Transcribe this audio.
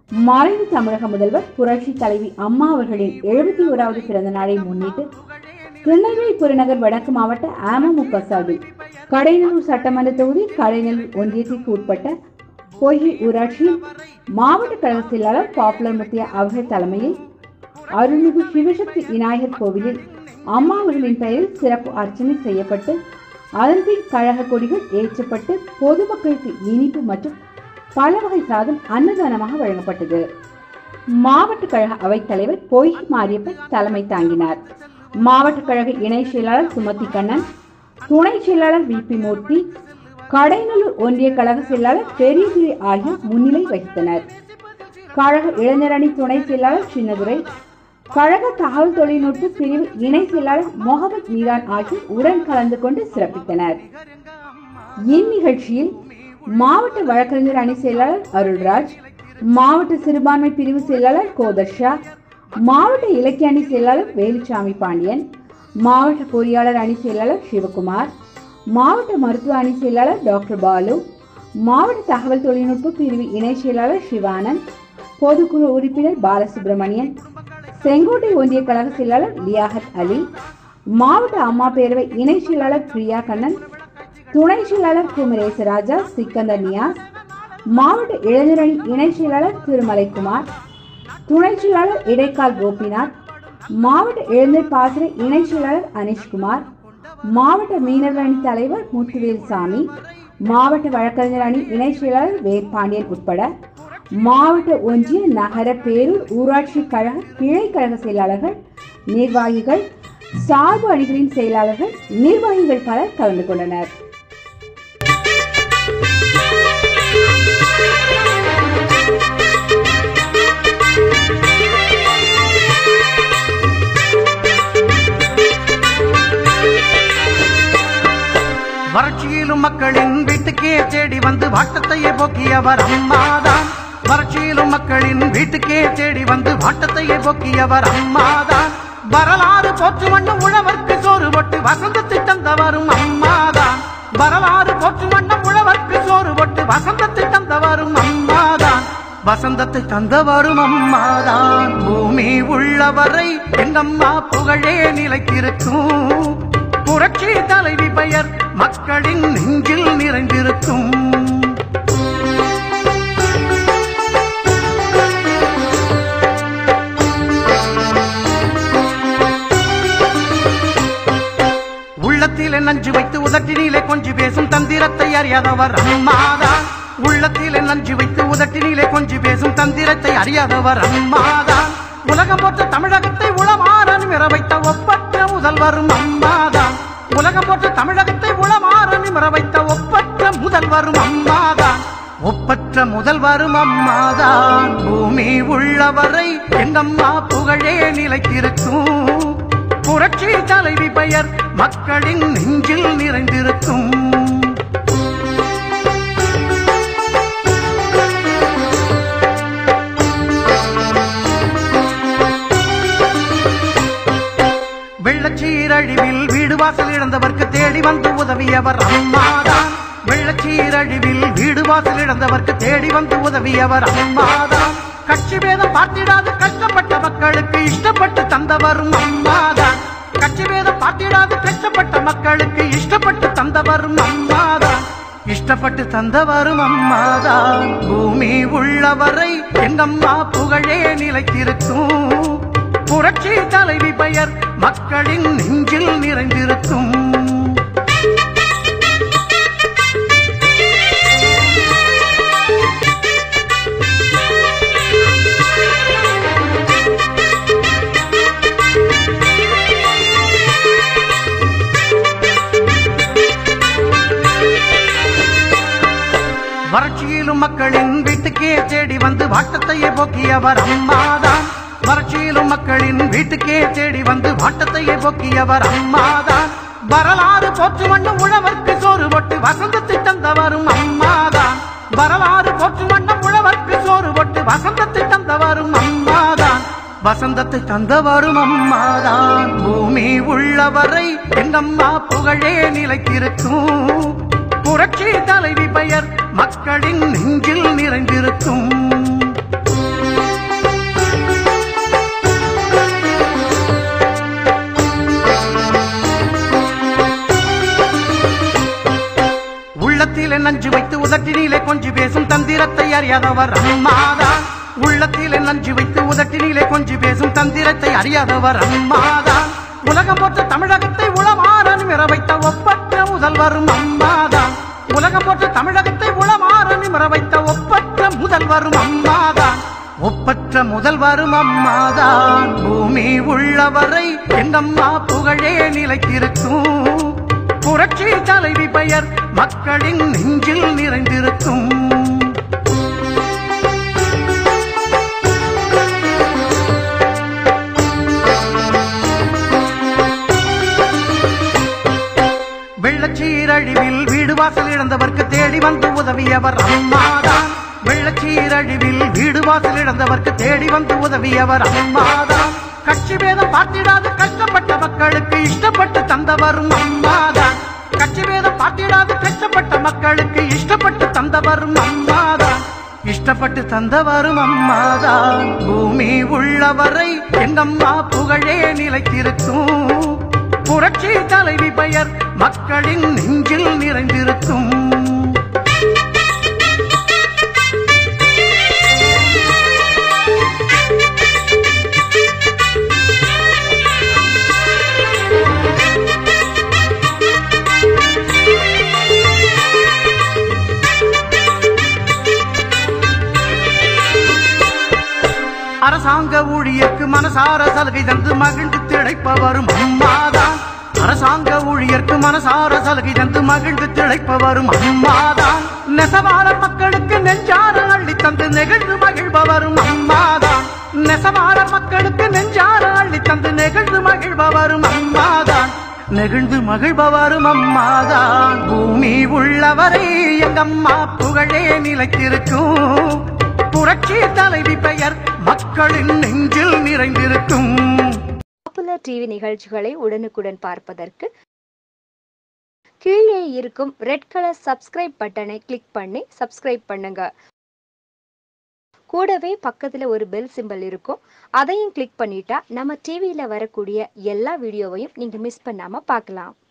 மறைவு தமிழக முதல்வர் புரட்சி தலைவி அம்மா அவர்களின் எழுபத்தி ஓராவது பிறந்த நாளை முன்னிட்டு திருநெல்வேலி புறநகர் வடக்கு மாவட்ட அமமுக சார்பில் கடைநல்லூர் சட்டமன்ற தொகுதி கடைநல்லூர் ஒன்றியத்திற்கு உட்பட்ட பொய்கை ஊராட்சியில் மாவட்ட கழக செயலாளர் பாப்புலர் முத்தியா அவர்கள் தலைமையில் அருள்மிகு சிவசக்தி விநாயகர் கோவிலில் அம்மா அவர்களின் பெயரில் சிறப்பு அர்ச்சனை செய்யப்பட்டு அதன்பின் கழக கொடிகள் ஏற்றப்பட்டு பொதுமக்களுக்கு இனிப்பு மற்றும் பல வகை சாதம் அன்னதானமாக வழங்கப்பட்டது மாவட்ட கழக அவைத்தலைவர் பொய்கை மாரியப்பன் தலைமை தாங்கினார் மாவட்ட கழக இணை செயலாளர் சுமதி கண்ணன் துணை செயலாளர் வி பி மூர்த்தி கடைநல்லூர் ஒன்றிய கழக செயலாளர் பெரியதுரை ஆகியோர் முன்னிலை வகித்தனர் கழக இளைஞரணி துணை செயலாளர் சின்னதுரை கழக தகவல் தொழில்நுட்ப பிரிவு இணை செயலாளர் முகமது மீரான் ஆகியோர் உடன் கலந்து கொண்டு சிறப்பித்தனர் இந்நிகழ்ச்சியில் மாவட்ட வழக்கறிஞர் அணி செயலாளர் அருள்ராஜ் மாவட்ட சிறுபான்மை பிரிவு செயலாளர் கோதர்ஷா மாவட்ட இலக்கிய அணி செயலாளர் வேலுச்சாமி பாண்டியன் மாவட்ட பொறியாளர் அணி செயலாளர் சிவகுமார் மாவட்ட மருத்துவ அணி செயலாளர் டாக்டர் பாலு மாவட்ட தகவல் தொழில்நுட்ப பிரிவு இணை செயலாளர் சிவானந்த் பொதுக்குழு உறுப்பினர் பாலசுப்ரமணியன் செங்கோட்டை ஒன்றிய கழக செயலாளர் லியாகத் அலி மாவட்ட அம்மா பேரவை இணை செயலாளர் பிரியா கண்ணன் துணை செயலாளர் குமரேசராஜா சிக்கந்தர் நியாஸ் மாவட்ட இளைஞரணி இணை செயலாளர் திருமலைக்குமார் துணை செயலாளர் இடைக்கால் கோபிநாத் மாவட்ட இளைஞர் பாசறை இணை செயலாளர் அனிஷ்குமார் மாவட்ட மீனவர் அணி தலைவர் முத்துவேல் சாமி மாவட்ட வழக்கறிஞர் அணி இணை செயலாளர் வேற்பாண்டியன் உட்பட மாவட்ட ஒன்றிய நகர பேரூர் ஊராட்சி கழக கிளை கழக செயலாளர்கள் நிர்வாகிகள் சார்பு அணிகளின் செயலாளர்கள் நிர்வாகிகள் பலர் கலந்து கொண்டனர் வறட்சியிலும் மக்களின் வீட்டுக்கே தேடி வந்து வாட்டத்தையே போக்கியவர் அம்மாதான் வறட்சியிலும் மக்களின் வீட்டுக்கே தேடி வந்து வாட்டத்தையே போக்கியவர் அம்மாதான் வரலாறு போற்று வண்ணம் உழவர்க்கு சோறு போட்டு வசந்தத்தை தந்தவரும் அம்மாதான் வரலாறு போற்று வண்ணம் உழவர்க்கு சோறு போட்டு வசந்தத்தை தந்தவரும் அம்மாதான் வசந்தத்தை தந்தவரும் அம்மாதான் பூமி உள்ளவரை எங்கம்மா புகழே நிலைத்திருக்கும் புரட்சி தலைவி பெயர் மக்களின் நெஞ்சில் நிறைந்திருக்கும் உள்ளத்திலே நஞ்சு வைத்து உதட்டினிலே கொஞ்சி பேசும் தந்திரத்தை அறியாதவர் அம்மாதான் உள்ளத்திலே நஞ்சு வைத்து உதட்டினிலே கொஞ்சி பேசும் தந்திரத்தை அறியாதவர் அம்மாதான் உலகம் போற்ற தமிழகத்தை உளமாற நிமிர வைத்த ஒப்பற்ற முதல்வரும் அம்மாதான் உலகம் போற்ற தமிழகத்தை உளமாற நிமிர வைத்த ஒப்பற்ற முதல்வரும் அம்மாதான் ஒப்பற்ற முதல்வரும் அம்மாதான் பூமி உள்ளவரை எங்கம்மா புகழே நிலைத்திருக்கும் புரட்சி தலைவி பெயர் மக்களின் நெஞ்சில் நிறைந்திருக்கும் வெள்ளச்சீரழிவில் வீடு வாசல் இழந்தவர்க்கு தேடி வந்து உதவியவர் அம்மாதான் வெள்ளச்சீரழிவில் வீடு வாசல் இழந்தவர்க்கு தேடி வந்து உதவியவர் அம்மாதான் கட்சி பேதம் பார்த்திடாது கஷ்டப்பட்ட மக்களுக்கு இஷ்டப்பட்டு தந்தவரும் அம்மாதான் கட்சி பேதம் பார்த்திடாது கஷ்டப்பட்ட மக்களுக்கு இஷ்டப்பட்டு தந்தவரும் அம்மாதான் இஷ்டப்பட்டு தந்தவரும் அம்மாதான் பூமி உள்ளவரை எங்கம்மா புகழே நிலைத்திருக்கும் புரட்சி தலைவி பெயர் மக்களின் நெஞ்சில் நிறைந்திருக்கும் வறட்சியிலும் மக்களின் வீட்டுக்கே தேடி வந்து வாட்டத்தையே போக்கியவர் அம்மாதான் வறட்சியிலும் மக்களின் வீட்டுக்கே தேடி வந்து வாட்டத்தையே போக்கியவர் அம்மாதான் வரலாறு போற்று வண்ணம் உழவர்க்கு சோறு போட்டு வசந்தத்தை தந்தவரும் அம்மாதான் வரலாறு போற்று வண்ணம் உழவர்க்கு சோறு போட்டு வசந்தத்தை தந்தவரும் அம்மாதான் வசந்தத்தை தந்தவரும் அம்மாதான் பூமி உள்ளவரை எங்கம்மா புகழே நிலைத்திருக்கும் புரட்சி தலைவி பெயர் மக்களின் நெஞ்சில் நிறைந்திருக்கும் அறியாதவர் அம்மாதான் உள்ளத்திலே நஞ்சு வைத்து உதட்டினிலே கொஞ்சி பேசும் தந்திரத்தை அறியாதவர் அம்மாதான் உலகம் போற்ற தமிழகத்தை உளமாற நிமிர வைத்த ஒப்பற்ற முதல்வரும் அம்மாதான் உலகம் போற்ற தமிழகத்தை உளமாற நிமிர வைத்த ஒப்பற்ற முதல்வரும் அம்மாதான் ஒப்பற்ற முதல்வரும் அம்மாதான் பூமி உள்ளவரை எங்கம்மா புகழே நிலைத்திருக்கும் புரட்சி தலைவி பெயர் மக்களின் நெஞ்சில் நிறைந்திருக்கும் வெள்ளச்சீரழிவில் வீடு வாசல் இழந்தவர்க்கு தேடி வந்து உதவியவர் அம்மாதான் வெள்ளச்சீரழிவில் வீடு வாசல் இழந்தவர்க்கு தேடி வந்து உதவியவர் அம்மாதான் கட்சி பேதம் பார்த்திடாது கஷ்டப்பட்ட மக்களுக்கு இஷ்டப்பட்டு தந்தவரும் அம்மாதான் கட்சி பேதம் பார்த்திடாது கஷ்டப்பட்ட மக்களுக்கு இஷ்டப்பட்டு தந்தவரும் அம்மாதான் இஷ்டப்பட்டு தந்தவரும் அம்மாதான் பூமி உள்ளவரை எங்கம்மா புகழே நிலைத்திருக்கும் புரட்சி தலைவி பெயர் மக்களின் நெஞ்சில் நிறைந்திருக்கும் அரசாங்க ஊழியர்க்கு மனசார சலுகை தந்து மகிழ்ந்து திளைப்பவரும் அம்மாதான் அரசாங்க ஊழியர்க்கு மனசார சலுகை தந்து மகிழ்ந்து திளைப்பவரும் அம்மாதான் நெசவாளர் மக்களுக்கு நெஞ்சார அள்ளி தந்து நெகிழ்ந்து மகிழ்பவரும் அம்மாதான் நெசவாளர் மக்களுக்கு நெஞ்சார அள்ளி தந்து நெகிழ்ந்து மகிழ்பவரும் அம்மாதான் நெகிழ்ந்து மகிழ்பவரும் அம்மாதான் பூமி உள்ளவரை எங்கம்மா புகழே நிலைத்திருக்கும் புரட்சி தலைவி பெயர் மக்களின் நெஞ்சில் நிறைந்திருக்கும் பாப்புலர் டிவி நிகழ்ச்சிகளை உடனுக்குடன் பார்ப்பதற்கு கீழே இருக்கும் ரெட் கலர் சப்ஸ்கிரைப் பட்டனை கிளிக் பண்ணி சப்ஸ்கிரைப் பண்ணுங்க கூடவே பக்கத்துல ஒரு பெல் சிம்பல் இருக்கும் அதையும் கிளிக் பண்ணிட்டா நம்ம டிவியில வரக்கூடிய எல்லா வீடியோவையும் நீங்க மிஸ் பண்ணாம பார்க்கலாம்